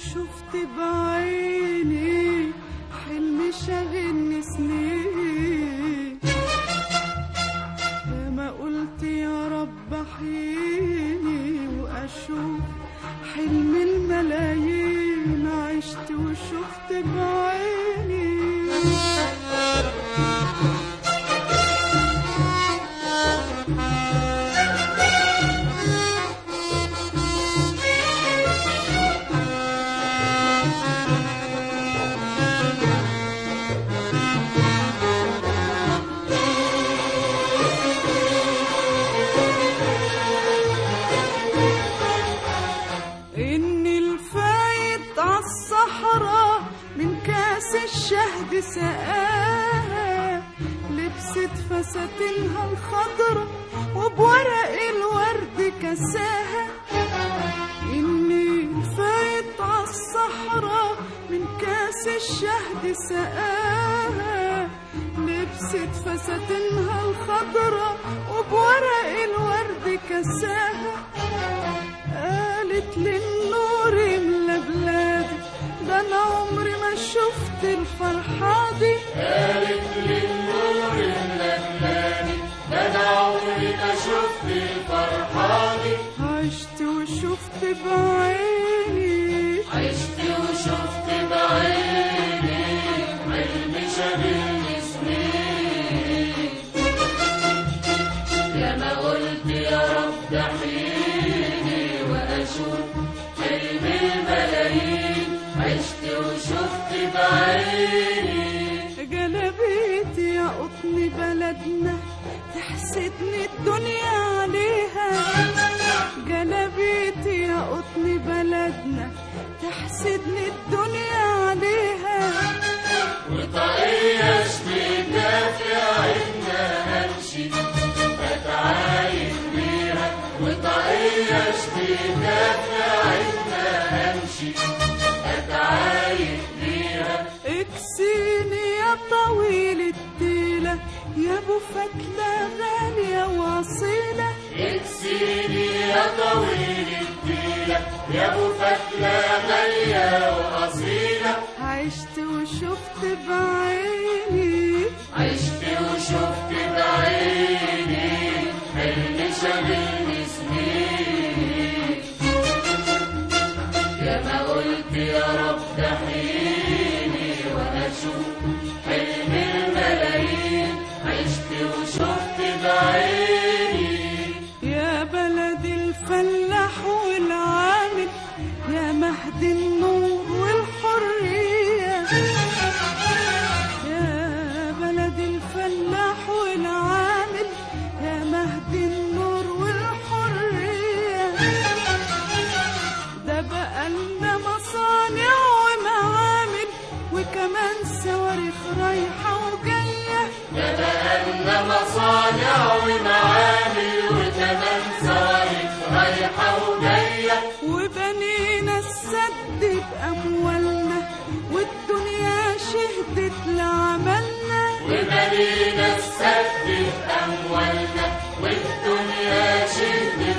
وشفت بعيني حلم شاغلني سنين لما قلت يا رب احييني واشوف حلم الملايين عشت وشفت بعيني إني الفايت عالصحراء من كاس الشهد سقاها لبست فساتينها الخضرا وبورق الورد كساها إني الفايت عالصحراء من كاس الشهد سقاها لبست فساتينها الخضرا وبورق الورد كساها قالت للنور املى بلادي ده انا عمري ما شفت الفرحة دي قالت للنور املى بلادي ده انا عمري ما شفت الفرحة دي عشت وشفت بعيني عشت وشفت بعيني حلم شاغلني سنين يا ما قلت يا رب احييني واشوف حلم الملايين عشت وشفت بعيني جلبيتي يا قطن بلدنا تحسدني الدنيا عليها جلبيتي يا قطن بلدنا تحسدني الدنيا عليها وطاقية شبيكة في عيننا امشي اتعايد بيها وطاقية شبيكة في عيننا امشي اتعايد بيها اكسيني يا طويل التيلة يا ابو فتلة غالية واصيلة اكسيني يا طويل الديلة يا ابو فتلة غالية واصيلة عشت وشفت بعيني عشت وشفت بعيني حلم شاغلني سنين يا ما قلت يا رب احييني واشوف حلم الملايين عشت وشفت بعيني يا بلد الفلاح والعامل يا مهد النور والحرية يا بلد الفلاح والعامل يا مهد النور والحرية ده بقى لنا مصانع ومعامل وكمان صواريخ رايحة وجاية ده بقالنا مصانع ومعامل وكمان صواريخ رايحة وجاية وبنينا السد بأموالنا والدنيا شهدت لعملنا ومالينا السد بأموالنا والدنيا شهدت